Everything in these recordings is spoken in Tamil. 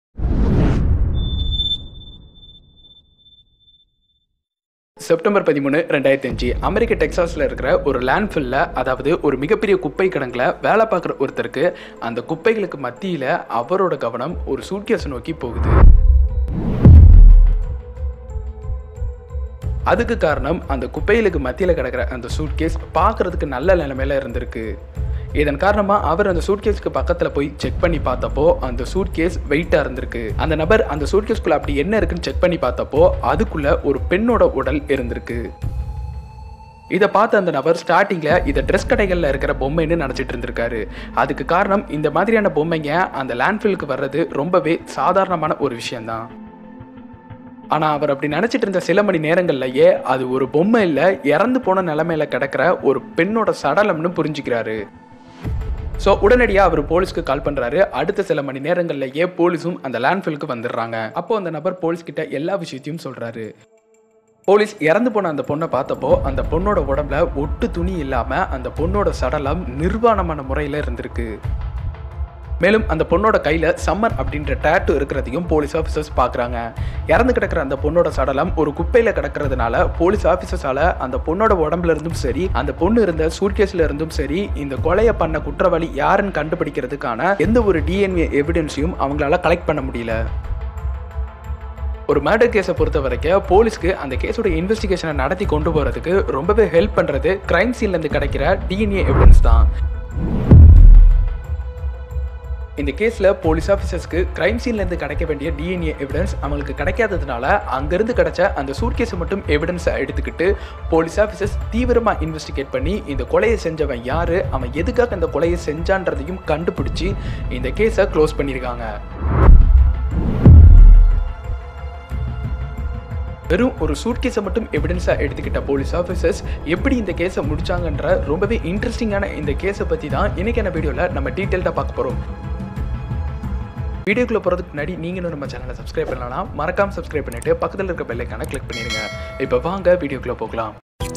செப்டம்பர் பதிமூணு ரெண்டாயிரத்தி அஞ்சு அமெரிக்க டெக்சாஸில் இருக்கிற ஒரு லேண்ட்ஃபில்ல அதாவது ஒரு மிகப்பெரிய குப்பை கிடங்கில் வேலை பார்க்குற ஒருத்தருக்கு அந்த குப்பைகளுக்கு மத்தியில் அவரோட கவனம் ஒரு சூட்கேஸ் நோக்கி போகுது அதுக்கு காரணம் அந்த குப்பைகளுக்கு மத்தியில் கிடக்கிற அந்த சூட்கேஸ் பார்க்கறதுக்கு நல்ல நிலைமையில இருந்திருக்கு இதன் காரணமாக அவர் அந்த சூட்கேஸ்க்கு பக்கத்தில் போய் செக் பண்ணி பார்த்தப்போ அந்த சூட்கேஸ் வெயிட்டாக இருந்திருக்கு அந்த நபர் அந்த சூட்கேஸ்க்குள்ள அப்படி என்ன இருக்குன்னு செக் பண்ணி பார்த்தப்போ அதுக்குள்ள ஒரு பெண்ணோட உடல் இருந்திருக்கு இதை பார்த்த அந்த நபர் ஸ்டார்டிங்கில் இதை ட்ரெஸ் கடைகளில் இருக்கிற பொம்மைன்னு நினச்சிட்டு இருந்திருக்காரு அதுக்கு காரணம் இந்த மாதிரியான பொம்மைங்க அந்த லேண்ட்ஃபில்லுக்கு வர்றது ரொம்பவே சாதாரணமான ஒரு விஷயம்தான் ஆனால் அவர் அப்படி நினச்சிட்டு இருந்த சில மணி நேரங்கள்லயே அது ஒரு பொம்மை இல்லை இறந்து போன நிலைமையில கிடக்கிற ஒரு பெண்ணோட சடலம்னு புரிஞ்சுக்கிறாரு ஸோ உடனடியாக அவர் போலீஸ்க்கு கால் பண்ணுறாரு அடுத்த சில மணி நேரங்கள்லயே போலீஸும் அந்த லேண்ட்ஃபில்க்கு வந்துடுறாங்க அப்போ அந்த நபர் போலீஸ் கிட்ட எல்லா விஷயத்தையும் சொல்கிறாரு போலீஸ் இறந்து போன அந்த பொண்ணை பார்த்தப்போ அந்த பொண்ணோட உடம்புல ஒட்டு துணி இல்லாமல் அந்த பொண்ணோட சடலம் நிர்வாணமான முறையில் இருந்திருக்கு மேலும் அந்த பொண்ணோட கையில் சம்மர் அப்படின்ற டேட்டு இருக்கிறதையும் போலீஸ் ஆஃபீஸர்ஸ் பார்க்குறாங்க இறந்து கிடக்கிற அந்த பொண்ணோட சடலம் ஒரு குப்பையில் கிடக்கிறதுனால போலீஸ் ஆஃபீஸர்ஸால் அந்த பொண்ணோட உடம்புல இருந்தும் சரி அந்த பொண்ணு இருந்த சூட்கேஸில் இருந்தும் சரி இந்த கொலையை பண்ண குற்றவாளி யாருன்னு கண்டுபிடிக்கிறதுக்கான எந்த ஒரு டிஎன்ஏ எவிடன்ஸையும் அவங்களால கலெக்ட் பண்ண முடியல ஒரு மர்டர் கேஸை பொறுத்த வரைக்கும் போலீஸ்க்கு அந்த கேஸோட இன்வெஸ்டிகேஷனை நடத்தி கொண்டு போகிறதுக்கு ரொம்பவே ஹெல்ப் பண்ணுறது கிரைம் சீன்லேருந்து கிடைக்கிற டிஎன்ஏ எவிடன்ஸ் தான் இந்த கேஸில் போலீஸ் ஆஃபீஸர்ஸ்க்கு கிரைம் சீன்லேருந்து கிடைக்க வேண்டிய டிஎன்ஏ எவிடன்ஸ் அவங்களுக்கு கிடைக்காததுனால அங்கேருந்து கிடைச்ச அந்த சூட்கேஸை மட்டும் எவிடன்ஸை எடுத்துக்கிட்டு போலீஸ் ஆஃபீஸர்ஸ் தீவிரமாக இன்வெஸ்டிகேட் பண்ணி இந்த கொலையை செஞ்சவன் யார் அவன் எதுக்காக இந்த கொலையை செஞ்சான்றதையும் கண்டுபிடிச்சி இந்த கேஸை க்ளோஸ் பண்ணியிருக்காங்க வெறும் ஒரு சூட்கேஸை மட்டும் எவிடன்ஸாக எடுத்துக்கிட்ட போலீஸ் ஆஃபீஸர்ஸ் எப்படி இந்த கேஸை முடிச்சாங்கன்ற ரொம்பவே இன்ட்ரெஸ்டிங்கான இந்த கேஸை பற்றி தான் இன்னைக்கான வீடியோவில் நம்ம டீட்டெயில்டாக பார்க்க போகிறோம் வீடியோக்குள்ள போகிறதுக்கு முன்னாடி நீங்களும் நம்ம சேனலை சப்ஸ்கிரைப் பண்ணலாம் மறக்காம சப்ஸ்கிரைப் பண்ணிட்டு பக்கத்தில் இருக்க பெல்லைக்கான கிளிக் பண்ணிடுங்க இப்போ வாங்க வீடியோக்குள்ள போகலாம்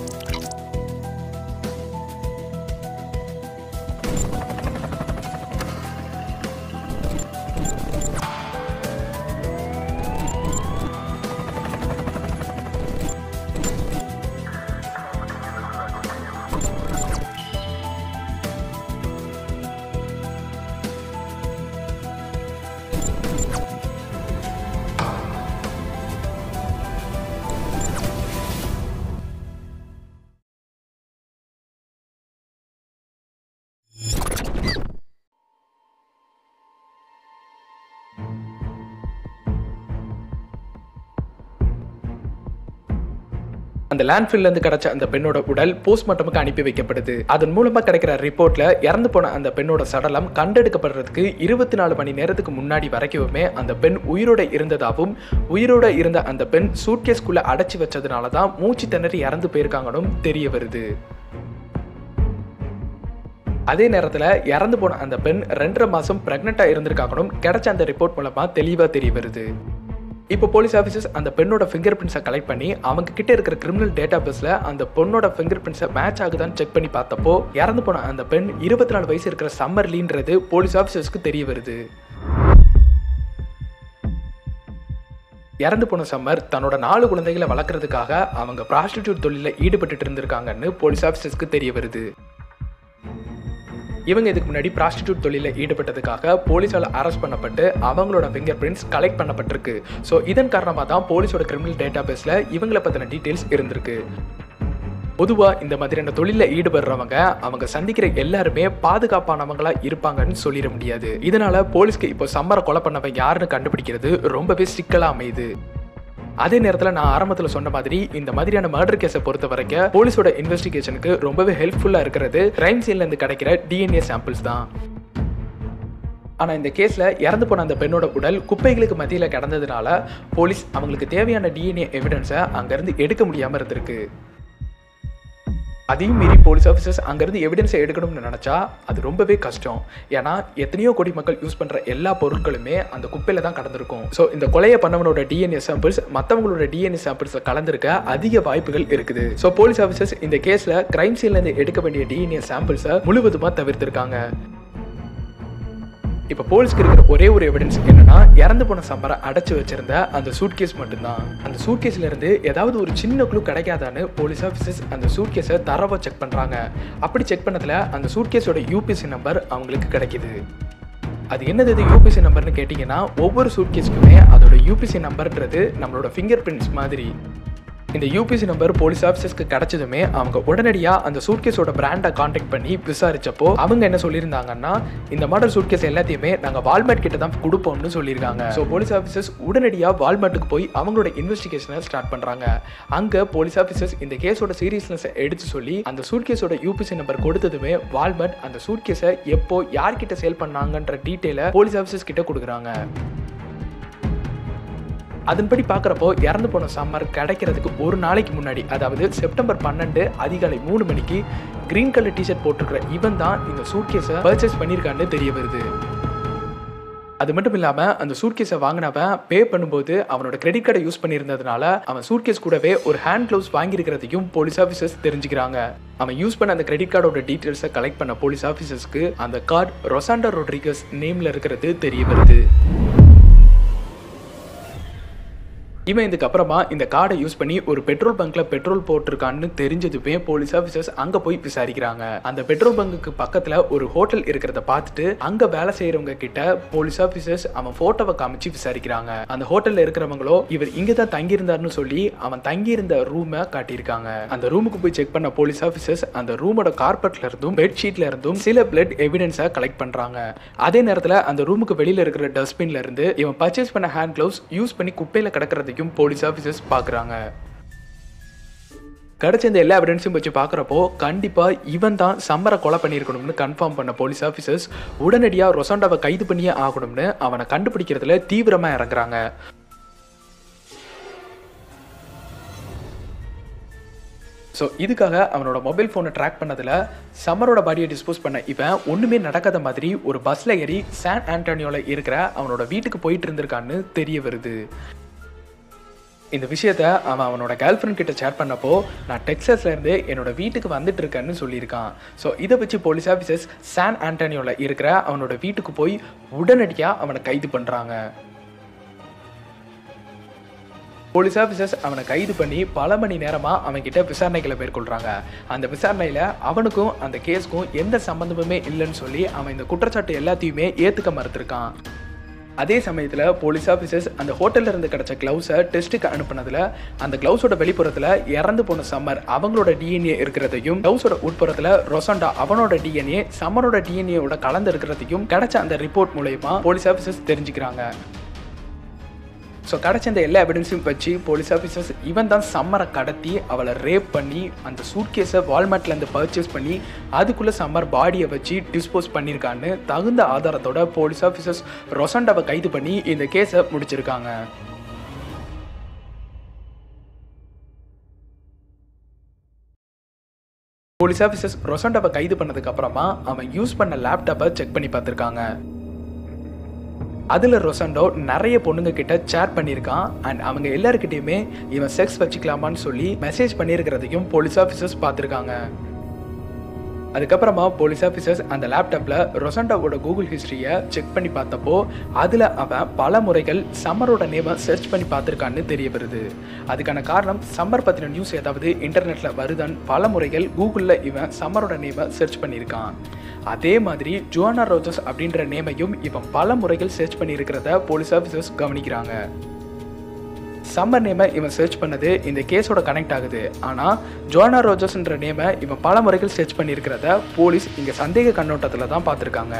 அந்த லேண்ட்ஃபில்ல இருந்து கிடைச்ச அந்த பெண்ணோட உடல் போஸ்ட்மார்ட்டமுக்கு அனுப்பி வைக்கப்படுது அதன் மூலமா கிடைக்கிற ரிப்போர்ட்ல இறந்து போன அந்த பெண்ணோட சடலம் கண்டெடுக்கப்படுறதுக்கு இருபத்தி நாலு மணி நேரத்துக்கு முன்னாடி வரைக்குமே அந்த பெண் உயிரோட இருந்ததாகவும் உயிரோட இருந்த அந்த பெண் சூட்கேஸ்குள்ள அடைச்சி வச்சதுனால தான் மூச்சு திணறி இறந்து போயிருக்காங்கன்னு தெரிய வருது அதே நேரத்தில் இறந்து போன அந்த பெண் ரெண்டரை மாதம் ப்ரெக்னெண்ட்டாக இருந்திருக்காங்கணும் கிடைச்ச அந்த ரிப்போர்ட் மூலமாக தெளிவாக தெரிய வருது இப்போ போலீஸ் ஆஃபீஸர்ஸ் அந்த பெண்ணோட ஃபிங்கர் பிரிண்ட்ஸை கலெக்ட் பண்ணி அவங்க கிட்ட இருக்கிற கிரிமினல் டேட்டா பேஸில் அந்த பொண்ணோட ஃபிங்கர் பிரிண்ட்ஸை மேட்ச் ஆகுதான்னு செக் பண்ணி பார்த்தப்போ இறந்து போன அந்த பெண் இருபத்தி நாலு வயசு இருக்கிற சம்மர்லின்றது போலீஸ் ஆஃபீஸர்ஸ்க்கு தெரிய வருது இறந்து போன சம்மர் தன்னோட நாலு குழந்தைகளை வளர்க்குறதுக்காக அவங்க ப்ராஸ்டிடியூட் தொழிலில் ஈடுபட்டு இருந்திருக்காங்கன்னு போலீஸ் ஆஃபீஸர்ஸ்க்கு தெரிய வருது இவங்க இதுக்கு முன்னாடி ப்ராஸ்டிடியூட் தொழிலில் ஈடுபட்டதுக்காக போலீஸால் அரெஸ்ட் பண்ணப்பட்டு அவங்களோட ஃபிங்கர் பிரிண்ட்ஸ் கலெக்ட் பண்ணப்பட்டிருக்கு ஸோ இதன் காரணமாக தான் போலீஸோட கிரிமினல் டேட்டா பேஸில் இவங்களை பற்றின டீட்டெயில்ஸ் இருந்திருக்கு பொதுவாக இந்த மாதிரியான தொழிலில் ஈடுபடுறவங்க அவங்க சந்திக்கிற எல்லாருமே பாதுகாப்பானவங்களா இருப்பாங்கன்னு சொல்லிட முடியாது இதனால போலீஸ்க்கு இப்போ சம்மரை கொலை பண்ணவன் யாருன்னு கண்டுபிடிக்கிறது ரொம்பவே சிக்கலாக அமையுது அதே நேரத்தில் நான் ஆரம்பத்தில் சொன்ன மாதிரி இந்த மாதிரியான மர்டர் கேஸை பொறுத்த வரைக்கும் போலீஸோட இன்வெஸ்டிகேஷனுக்கு ரொம்பவே ஹெல்ப்ஃபுல்லாக இருக்கிறது கிரைம் சீன்லேருந்து கிடைக்கிற டிஎன்ஏ சாம்பிள்ஸ் தான் ஆனால் இந்த கேஸில் இறந்து போன அந்த பெண்ணோட உடல் குப்பைகளுக்கு மத்தியில் கிடந்ததுனால போலீஸ் அவங்களுக்கு தேவையான டிஎன்ஏ எவிடன்ஸை அங்கேருந்து எடுக்க முடியாமல் இருந்திருக்கு அதையும் மீறி போலீஸ் ஆஃபீஸர்ஸ் அங்கேருந்து எவிடன்ஸை எடுக்கணும்னு நினச்சா அது ரொம்பவே கஷ்டம் ஏன்னா எத்தனையோ கோடி மக்கள் யூஸ் பண்ணுற எல்லா பொருட்களுமே அந்த குப்பையில் தான் கடந்திருக்கும் ஸோ இந்த கொலையை பண்ணவனோட டிஎன்ஏ சாம்பிள்ஸ் மற்றவங்களோட டிஎன்ஏ சாம்பிள்ஸில் கலந்துருக்க அதிக வாய்ப்புகள் இருக்குது ஸோ போலீஸ் ஆஃபீஸர்ஸ் இந்த கேஸில் கிரைம் சீன்லேருந்து எடுக்க வேண்டிய டிஎன்ஏ சாம்பிள்ஸை முழுவதுமாக தவிர்த்திருக்காங்க இப்போ போலீஸ்க்கு இருக்கிற ஒரே ஒரு எவிடன்ஸ் என்னன்னா இறந்து போன சம்மரை அடைச்சு வச்சிருந்த அந்த சூட்கேஸ் மட்டும்தான் அந்த சூட்கேஸ்ல இருந்து ஏதாவது ஒரு சின்ன குழு கிடைக்காதான்னு போலீஸ் ஆஃபீஸர்ஸ் அந்த சூட்கேஸை தரவா செக் பண்றாங்க அப்படி செக் பண்ணதுல அந்த சூட்கேஸோட யூபிசி நம்பர் அவங்களுக்கு கிடைக்குது அது என்னது இது யூபிசி நம்பர்னு கேட்டிங்கன்னா ஒவ்வொரு சூட்கேஸ்க்குமே அதோட யூபிசி நம்பர்ன்றது நம்மளோட ஃபிங்கர் பிரிண்ட்ஸ் மாதிரி இந்த யூபிசி நம்பர் போலீஸ் ஆஃபீஸர்ஸ்க்கு கிடைச்சதுமே அவங்க உடனடியாக அந்த சூட்கேஸோட பிராண்டை காண்டாக்ட் பண்ணி விசாரிச்சப்போ அவங்க என்ன சொல்லியிருந்தாங்கன்னா இந்த மாடல் சூட்கேஸ் எல்லாத்தையுமே நாங்கள் வால்மார்ட் கிட்ட தான் கொடுப்போம்னு சொல்லியிருக்காங்க ஸோ போலீஸ் ஆஃபீஸர்ஸ் உடனடியாக வால்மார்ட்டுக்கு போய் அவங்களோட இன்வெஸ்டிகேஷனை ஸ்டார்ட் பண்ணுறாங்க அங்கே போலீஸ் ஆஃபீஸர்ஸ் இந்த கேஸோட சீரியஸ்னஸை எடுத்து சொல்லி அந்த சூட்கேஸோட யூபிசி நம்பர் கொடுத்ததுமே வால்மார்ட் அந்த சூட்கேஸை எப்போ யார்கிட்ட சேல் பண்ணாங்கன்ற டீட்டெயிலை போலீஸ் ஆஃபீஸர்ஸ் கிட்ட கொடுக்குறாங்க அதன்படி பார்க்குறப்போ இறந்து போன சம்மர் கிடைக்கிறதுக்கு ஒரு நாளைக்கு முன்னாடி அதாவது செப்டம்பர் பன்னெண்டு அதிகாலை மூணு மணிக்கு கிரீன் கலர் டிஷர்ட் போட்டிருக்கிற இவன் தான் இந்த சூட்கேஸை பர்ச்சேஸ் பண்ணியிருக்கான்னு தெரிய வருது அது மட்டும் இல்லாமல் அந்த சூட்கேஸை வாங்கினவன் பே பண்ணும்போது அவனோட கிரெடிட் கார்டை யூஸ் பண்ணியிருந்ததுனால அவன் சூட்கேஸ் கூடவே ஒரு ஹேண்ட் க்ளவுஸ் வாங்கியிருக்கிறதையும் போலீஸ் ஆஃபீஸர்ஸ் தெரிஞ்சுக்கிறாங்க அவன் யூஸ் பண்ண அந்த கிரெடிட் கார்டோட டீட்டெயில்ஸை கலெக்ட் பண்ண போலீஸ் ஆஃபீஸர்ஸ்க்கு அந்த கார்டு ரொசாண்டா ரொட்ரிகஸ் நேமில் இருக்கிறது தெரிய வருது இவன் இதுக்கு அப்புறமா இந்த கார்டை யூஸ் பண்ணி ஒரு பெட்ரோல் பங்க்ல பெட்ரோல் போட்டிருக்கான்னு தெரிஞ்சதுமே போலீஸ் ஆஃபீஸர்ஸ் அங்க போய் விசாரிக்கிறாங்க அந்த பெட்ரோல் பங்குக்கு பக்கத்துல ஒரு ஹோட்டல் இருக்கிறத பார்த்துட்டு அங்க வேலை செய்யறவங்க கிட்ட போலீஸ் ஆஃபீஸர்ஸ் அவன் போட்டோவை காமிச்சு விசாரிக்கிறாங்க அந்த ஹோட்டல்ல இருக்கிறவங்களோ இவர் இங்க தான் தங்கியிருந்தாருன்னு சொல்லி அவன் தங்கியிருந்த ரூமை காட்டியிருக்காங்க அந்த ரூமுக்கு போய் செக் பண்ண போலீஸ் ஆஃபீஸர்ஸ் அந்த ரூமோட கார்பெட்ல இருந்தும் பெட்ஷீட்ல இருந்தும் சில பிளட் எவிடன்ஸை கலெக்ட் பண்றாங்க அதே நேரத்துல அந்த ரூமுக்கு வெளியில இருக்கிற டஸ்ட்பின்ல இருந்து இவன் பர்ச்சேஸ் பண்ண ஹேண்ட் கிளவுஸ் யூஸ் பண்ணி குப்பையில கிடக்கிறதையும் போலீஸ் ஆஃபீஸர்ஸ் பார்க்குறாங்க கிடைச்ச இந்த எல்லா எவிடன்ஸும் வச்சு பார்க்குறப்போ கண்டிப்பாக இவன் தான் சம்மரை கொலை பண்ணியிருக்கணும்னு கன்ஃபார்ம் பண்ண போலீஸ் ஆஃபீஸர்ஸ் உடனடியாக ரொசாண்டாவை கைது பண்ணியே ஆகணும்னு அவனை கண்டுபிடிக்கிறதுல தீவிரமாக இறங்குறாங்க ஸோ இதுக்காக அவனோட மொபைல் ஃபோனை ட்ராக் பண்ணதில் சம்மரோட பாடியை டிஸ்போஸ் பண்ண இவன் ஒன்றுமே நடக்காத மாதிரி ஒரு பஸ்ஸில் ஏறி சான் ஆண்டோனியோவில் இருக்கிற அவனோட வீட்டுக்கு போயிட்டு இருந்திருக்கான்னு தெரிய வருது இந்த விஷயத்த அவன் அவனோட கேர்ள் ஃப்ரெண்ட் கிட்ட ஷேர் பண்ணப்போ நான் டெக்ஸஸ்ல இருந்து என்னோட வீட்டுக்கு வந்துட்டு இருக்கேன்னு சொல்லியிருக்கான் ஸோ இதை வச்சு போலீஸ் ஆஃபீஸர்ஸ் சான் ஆண்டோனியோவில் இருக்கிற அவனோட வீட்டுக்கு போய் உடனடியாக அவனை கைது பண்ணுறாங்க போலீஸ் ஆஃபீஸர்ஸ் அவனை கைது பண்ணி பல மணி நேரமாக அவன்கிட்ட விசாரணைகளை மேற்கொள்கிறாங்க அந்த விசாரணையில் அவனுக்கும் அந்த கேஸ்க்கும் எந்த சம்மந்தமுமே இல்லைன்னு சொல்லி அவன் இந்த குற்றச்சாட்டு எல்லாத்தையுமே ஏற்றுக்க மறுத்திருக்கான் அதே சமயத்தில் போலீஸ் ஆஃபீஸர்ஸ் அந்த ஹோட்டலில் இருந்து கிடச்ச க்ளவுஸை டெஸ்ட்டுக்கு அனுப்புனதில் அந்த க்ளவுஸோட வெளிப்புறத்தில் இறந்து போன சம்மர் அவங்களோட டிஎன்ஏ இருக்கிறதையும் க்ளவுஸோட உட்புறத்தில் ரொசாண்டா அவனோட டிஎன்ஏ சம்மரோட டிஎன்ஏவோட கலந்து இருக்கிறதையும் கிடைச்ச அந்த ரிப்போர்ட் மூலயமா போலீஸ் ஆஃபீஸர்ஸ் தெரிஞ்சுக்கிறாங்க ஸோ கிடச்ச இந்த எல்லா எவிடன்ஸையும் வச்சு போலீஸ் ஆஃபீஸர்ஸ் இவன் தான் சம்மரை கடத்தி அவளை ரேப் பண்ணி அந்த சூட்கேஸை வால்மார்ட்லேருந்து பர்ச்சேஸ் பண்ணி அதுக்குள்ளே சம்மர் பாடியை வச்சு டிஸ்போஸ் பண்ணியிருக்கான்னு தகுந்த ஆதாரத்தோட போலீஸ் ஆஃபீஸர்ஸ் ரொசாண்டாவை கைது பண்ணி இந்த கேஸை முடிச்சிருக்காங்க போலீஸ் ஆஃபீஸர்ஸ் ரொசாண்டாவை கைது பண்ணதுக்கு அப்புறமா அவன் யூஸ் பண்ண லேப்டாப்பை செக் பண்ணி பார்த்துருக்காங்க அதில் ரொசண்டோ நிறைய பொண்ணுங்க கிட்ட சேட் பண்ணியிருக்கான் அண்ட் அவங்க எல்லாருக்கிட்டையுமே இவன் செக்ஸ் வச்சுக்கலாமான்னு சொல்லி மெசேஜ் பண்ணியிருக்கிறதையும் போலீஸ் ஆஃபீஸர்ஸ் பார்த்துருக்காங்க அதுக்கப்புறமா போலீஸ் ஆஃபீஸர்ஸ் அந்த லேப்டாப்பில் ரொசண்டாவோட கூகுள் ஹிஸ்ட்ரியை செக் பண்ணி பார்த்தப்போ அதில் அவன் பல முறைகள் சம்மரோட நேமை சர்ச் பண்ணி பார்த்துருக்கான்னு தெரிய வருது அதுக்கான காரணம் சம்மர் பற்றின நியூஸ் ஏதாவது இன்டர்நெட்டில் வருதான்னு பல முறைகள் கூகுளில் இவன் சம்மரோட நேமை சர்ச் பண்ணியிருக்கான் அதே மாதிரி ஜோனா ரோஜஸ் அப்படின்ற நேமையும் இவன் பல முறைகள் சர்ச் பண்ணியிருக்கிறத போலீஸ் ஆஃபீஸர்ஸ் கவனிக்கிறாங்க சம்மர் நேமை இவன் சர்ச் பண்ணது இந்த கேஸோட கனெக்ட் ஆகுது ஆனால் ஜோனா ரோஜஸ்ன்ற நேமை இவன் பல முறைகள் சர்ச் பண்ணியிருக்கிறத போலீஸ் இங்கே சந்தேக கண்ணோட்டத்தில் தான் பார்த்துருக்காங்க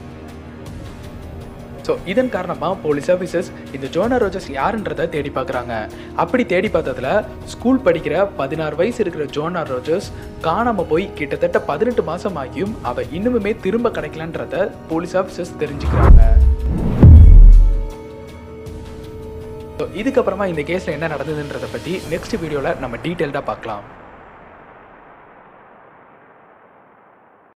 ஸோ இதன் காரணமாக போலீஸ் ஆஃபீஸர்ஸ் இந்த ஜோனா ரோஜஸ் யாருன்றதை தேடி பார்க்குறாங்க அப்படி தேடி பார்த்ததுல ஸ்கூல் படிக்கிற பதினாறு வயசு இருக்கிற ஜோனா ரோஜஸ் காணாமல் போய் கிட்டத்தட்ட பதினெட்டு மாதம் ஆகியும் அவள் இன்னுமுமே திரும்ப கிடைக்கலன்றத போலீஸ் ஆஃபீஸர்ஸ் தெரிஞ்சுக்கிறாங்க ஸோ இதுக்கப்புறமா இந்த கேஸில் என்ன நடந்ததுன்றதை பற்றி நெக்ஸ்ட் வீடியோவில் நம்ம டீட்டெயில்டாக பார்க்கலாம்